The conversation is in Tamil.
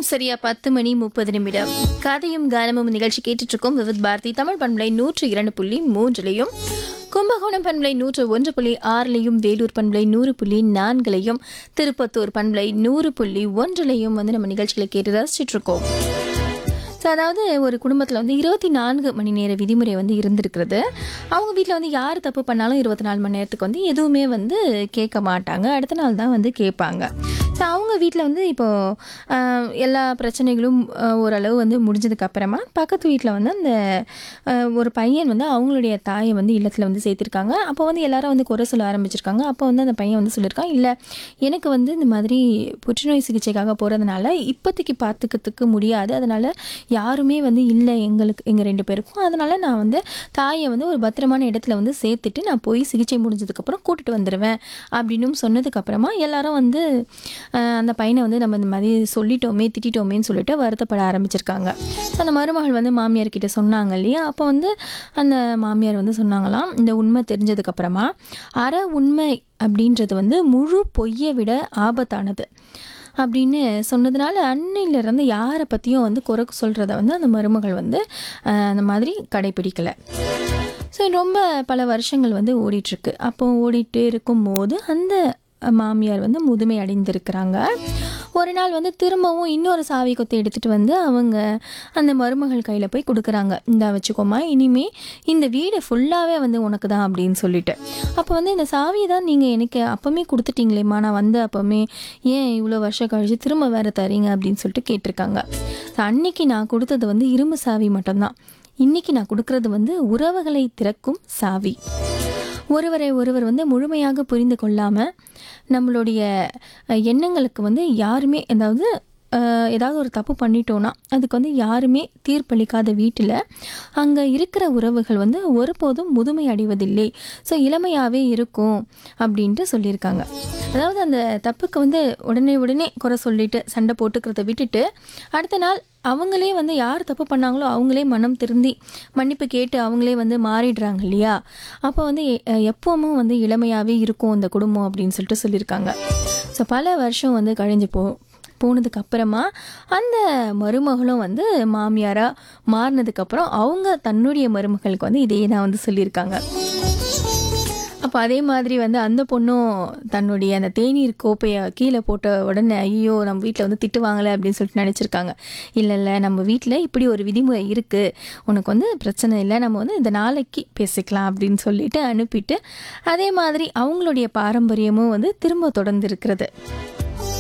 நேரம் சரியா பத்து மணி முப்பது நிமிடம் கதையும் கானமும் நிகழ்ச்சி கேட்டுட்டு இருக்கோம் விவித் பாரதி தமிழ் பண்பலை நூற்று இரண்டு புள்ளி மூன்றுலையும் கும்பகோணம் பண்பலை நூற்று ஒன்று புள்ளி ஆறுலையும் வேலூர் பண்பலை நூறு புள்ளி நான்குலையும் திருப்பத்தூர் பண்பலை நூறு புள்ளி ஒன்றுலையும் வந்து நம்ம நிகழ்ச்சிகளை கேட்டு ரசிச்சிட்டு இருக்கோம் ஸோ அதாவது ஒரு குடும்பத்தில் வந்து இருபத்தி நான்கு மணி நேர விதிமுறை வந்து இருந்திருக்கிறது அவங்க வீட்டில் வந்து யார் தப்பு பண்ணாலும் இருபத்தி நாலு மணி நேரத்துக்கு வந்து எதுவுமே வந்து கேட்க மாட்டாங்க அடுத்த நாள் தான் வந்து கேட்பாங்க ஸோ அவங்க வீட்டில் வந்து இப்போது எல்லா பிரச்சனைகளும் ஆஹ், ஓரளவு வந்து முடிஞ்சதுக்கு அப்புறமா பக்கத்து வீட்டில் வந்து அந்த ஆஹ், ஒரு பையன் வந்து அவங்களுடைய தாயை வந்து இல்லத்தில் வந்து சேர்த்திருக்காங்க அப்போ வந்து எல்லாரும் வந்து குறை சொல்ல ஆரம்பிச்சிருக்காங்க அப்போ வந்து அந்த பையன் வந்து சொல்லியிருக்கான் இல்லை எனக்கு வந்து இந்த மாதிரி புற்றுநோய் சிகிச்சைக்காக போகிறதுனால இப்போதைக்கு பார்த்துக்கிறதுக்கு முடியாது அதனால் யாருமே வந்து இல்லை எங்களுக்கு எங்கள் ரெண்டு பேருக்கும் அதனால் நான் வந்து தாயை வந்து ஒரு பத்திரமான இடத்துல வந்து சேர்த்துட்டு நான் போய் சிகிச்சை முடிஞ்சதுக்கப்புறம் கூட்டிட்டு வந்துடுவேன் அப்படின்னும் சொன்னதுக்கப்புறமா எல்லாரும் வந்து ஆஹ், அந்த பையனை வந்து நம்ம இந்த மாதிரி சொல்லிட்டோமே திட்டிட்டோமேன்னு சொல்லிட்டு வருத்தப்பட ஆரம்பிச்சிருக்காங்க ஸோ அந்த மருமகள் வந்து மாமியார் கிட்ட சொன்னாங்க இல்லையா அப்போ வந்து அந்த மாமியார் வந்து சொன்னாங்களாம் இந்த உண்மை தெரிஞ்சதுக்கப்புறமா அற உண்மை அப்படின்றது வந்து முழு பொய்யை விட ஆபத்தானது அப்படின்னு சொன்னதுனால அன்னையிலேருந்து யாரை பற்றியும் வந்து குறை சொல்கிறத வந்து அந்த மருமகள் வந்து ஆஹ், அந்த மாதிரி கடைபிடிக்கலை ஸோ ரொம்ப பல வருஷங்கள் வந்து ஓடிட்டுருக்கு அப்போ ஓடிட்டு இருக்கும்போது அந்த மாமியார் வந்து முதுமை அடைந்திருக்கிறாங்க ஒரு நாள் வந்து திரும்பவும் இன்னொரு சாவி கொத்தை எடுத்துகிட்டு வந்து அவங்க அந்த மருமகள் கையில் போய் கொடுக்குறாங்க இந்த வச்சுக்கோமா இனிமே இந்த வீடு ஃபுல்லாகவே வந்து உனக்கு தான் அப்படின்னு சொல்லிட்டு அப்போ வந்து இந்த சாவியை தான் நீங்கள் எனக்கு அப்போவுமே கொடுத்துட்டீங்களேம்மா நான் வந்து அப்போவுமே ஏன் இவ்வளோ வருஷம் கழிச்சு திரும்ப வேறு தரீங்க அப்படின்னு சொல்லிட்டு கேட்டிருக்காங்க So, அன்னைக்கு நான் கொடுத்தது வந்து இரும்பு சாவி மட்டும்தான் இன்னைக்கு நான் கொடுக்கறது வந்து உறவுகளை திறக்கும் சாவி ஒருவரை ஒருவர் வந்து முழுமையாக புரிந்து கொள்ளாமல் நம்மளுடைய அஹ், எண்ணங்களுக்கு வந்து யாருமே அதாவது அஹ், ஏதாவது ஒரு தப்பு பண்ணிட்டோன்னா அதுக்கு வந்து யாருமே தீர்ப்பளிக்காத வீட்டில் அங்கே இருக்கிற உறவுகள் வந்து ஒருபோதும் முதுமை அடைவதில்லை ஸோ இளமையாகவே இருக்கும் அப்படின்ட்டு சொல்லியிருக்காங்க அதாவது அந்த தப்புக்கு வந்து உடனே உடனே குறை சொல்லிட்டு சண்டை போட்டுக்கிறத விட்டுட்டு அடுத்த நாள் அவங்களே வந்து யார் தப்பு பண்ணாங்களோ அவங்களே மனம் திருந்தி மன்னிப்பு கேட்டு அவங்களே வந்து மாறிடுறாங்க இல்லையா அப்போ வந்து எ- எப்பவும் வந்து இளமையாகவே இருக்கும் இந்த குடும்பம் அப்படின்னு சொல்லிட்டு சொல்லியிருக்காங்க ஸோ பல வருஷம் வந்து கழிஞ்சு போ போனதுக்கு அப்புறமா அந்த மருமகளும் வந்து மாமியாராக மாறினதுக்கப்புறம் அவங்க தன்னுடைய மருமகளுக்கு வந்து இதே தான் வந்து சொல்லியிருக்காங்க அப்போ அதே மாதிரி வந்து அந்த பொண்ணும் தன்னுடைய அந்த தேநீர் கோப்பையை கீழே போட்ட உடனே ஐயோ நம்ம வீட்டில் வந்து திட்டுவாங்களே அப்படின்னு சொல்லிட்டு நினச்சிருக்காங்க இல்லை இல்லை நம்ம வீட்டில் இப்படி ஒரு விதிமுறை இருக்குது உனக்கு வந்து பிரச்சனை இல்லை நம்ம வந்து இந்த நாளைக்கு பேசிக்கலாம் அப்படின்னு சொல்லிட்டு அனுப்பிட்டு அதே மாதிரி அவங்களுடைய பாரம்பரியமும் வந்து திரும்ப தொடர்ந்து இருக்கிறது